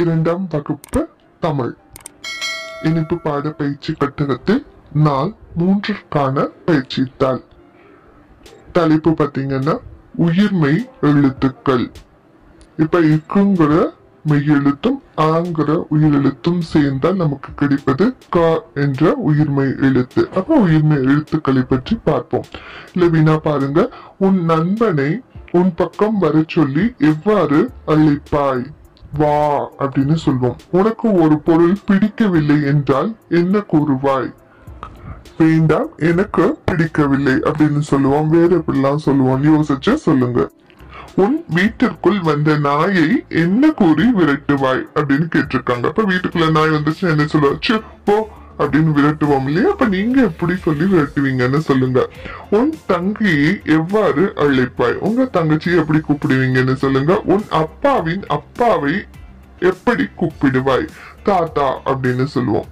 இரண்டாம் வகுப்பு தமிழ் இனிப்பு பாட பயிற்சி கட்டகத்தில் நாள் மூன்றிற்கான பயிற்சித்தாள் தலைப்பு பார்த்தீங்கன்னா உயிர்மை எழுத்துக்கள் இப்ப இக்குங்கிற மெய்யெழுத்தும் ஆங்கிற உயிரெழுத்தும் சேர்ந்தால் நமக்கு கிடைப்பது க என்ற உயிர்மை எழுத்து அப்ப உயிர்மை எழுத்துக்களை பற்றி பார்ப்போம் இல்ல வீணா பாருங்க உன் நண்பனை உன் பக்கம் வர சொல்லி எவ்வாறு அழைப்பாய் வா அப்படின்னு சொல்வோம் உனக்கு ஒரு பொருள் பிடிக்கவில்லை என்றால் என்ன கூறுவாய் வேண்டாம் எனக்கு பிடிக்கவில்லை அப்படின்னு சொல்லுவோம் வேற எப்படிலாம் சொல்லுவோம் யோசிச்சு சொல்லுங்க உன் வீட்டிற்குள் வந்த நாயை என்ன கூறி விரட்டுவாய் அப்படின்னு கேட்டிருக்காங்க அப்ப வீட்டுக்குள்ள நாய் வந்துச்சு என்ன சொல்லுவா "ச்சே, போ அப்படின்னு விரட்டுவோம் இல்லையா அப்ப நீங்க எப்படி சொல்லி விரட்டுவீங்கன்னு சொல்லுங்க உன் தங்கையை எவ்வாறு அழைப்பாய் உங்க தங்கச்சியை எப்படி கூப்பிடுவீங்கன்னு சொல்லுங்க உன் அப்பாவின் அப்பாவை எப்படி கூப்பிடுவாய் தாத்தா அப்படின்னு சொல்லுவோம்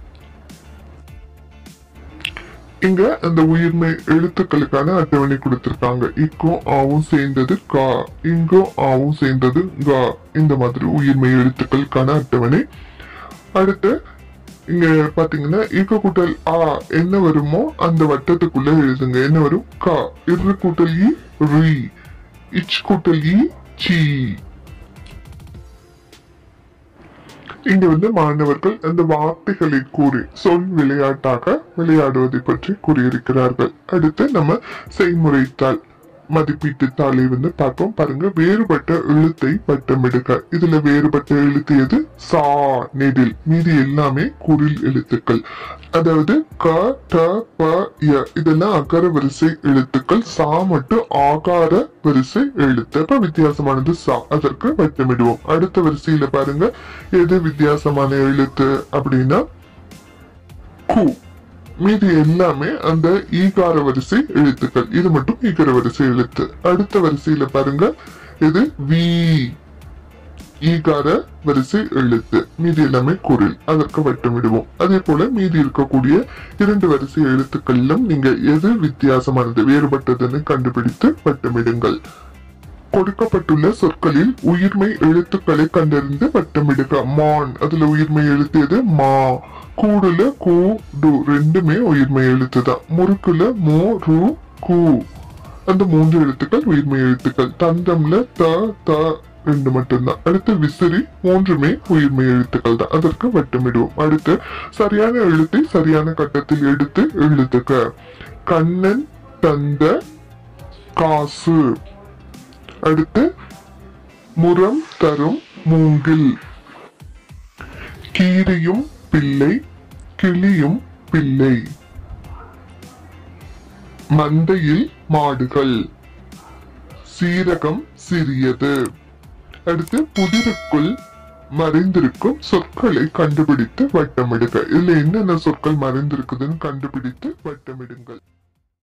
இங்க அந்த உயிர்மை எழுத்துக்களுக்கான அட்டவணை கொடுத்திருக்காங்க இக்கும் ஆவும் சேர்ந்தது கா இங்கும் ஆவும் சேர்ந்தது கா இந்த மாதிரி உயிர்மை எழுத்துக்களுக்கான அட்டவணை அடுத்து இங்க பாத்தீங்கன்னா இக்கு கூட்டல் ஆ என்ன வருமோ அந்த வட்டத்துக்குள்ள எழுதுங்க என்ன வரும் கா இரு கூட்டல் இ ரி இச் கூட்டல் இ சி இங்க வந்து மாணவர்கள் அந்த வார்த்தைகளை கூறி சொல் விளையாட்டாக விளையாடுவதை பற்றி கூறியிருக்கிறார்கள் அடுத்து நம்ம செய்முறைத்தாள் மதிப்பீட்டு தாளை வந்து பார்ப்போம் பாருங்க வேறுபட்ட எழுத்தை வட்டமிடுக இதுல வேறுபட்ட எழுத்து எது சா நெடில் மீதி எல்லாமே குரில் எழுத்துக்கள் அதாவது க ட ப ய இதெல்லாம் அகர வரிசை எழுத்துக்கள் சா மட்டும் ஆகார வரிசை எழுத்து அப்ப வித்தியாசமானது சா அதற்கு வட்டமிடுவோம் அடுத்த வரிசையில பாருங்க எது வித்தியாசமான எழுத்து அப்படின்னா கு மீதி எல்லாமே அந்த ஈகார வரிசை எழுத்துக்கள் இது மட்டும் ஈகார வரிசை எழுத்து அடுத்த வரிசையில பாருங்க இது வி ஈகார வரிசை எழுத்து மீதி எல்லாமே குரில் அதற்கு வட்டமிடுவோம் அதே போல மீதி இருக்கக்கூடிய இரண்டு வரிசை எழுத்துக்களிலும் நீங்க எது வித்தியாசமானது வேறுபட்டதுன்னு கண்டுபிடித்து வட்டமிடுங்கள் கொடுக்கப்பட்டுள்ள சொற்களில் உயிர்மை எழுத்துக்களை கண்டறிந்து வட்டமிடுக மான் அதுல உயிர்மை எழுத்து எது மா கூடுல கூ டு ரெண்டுமே உயிர்மை எழுத்து தான் முறுக்குல மோ ரு கூ அந்த மூன்று எழுத்துக்கள் உயிர்மை எழுத்துக்கள் தந்தம்ல த த ரெண்டு மட்டும்தான் அடுத்து விசிறி மூன்றுமே உயிர்மை எழுத்துக்கள் தான் அதற்கு வட்டமிடுவோம் அடுத்து சரியான எழுத்தை சரியான கட்டத்தில் எடுத்து எழுத்துக்க கண்ணன் தந்த காசு அடுத்து முரம் தரும் மூங்கில் கீரியும் பிள்ளை கிளியும் பிள்ளை மந்தையில் மாடுகள் சீரகம் சிறியது அடுத்து புதிருக்குள் மறைந்திருக்கும் சொற்களை கண்டுபிடித்து வட்டமிடுக இதுல என்னென்ன சொற்கள் மறைந்திருக்குதுன்னு கண்டுபிடித்து வட்டமிடுங்கள்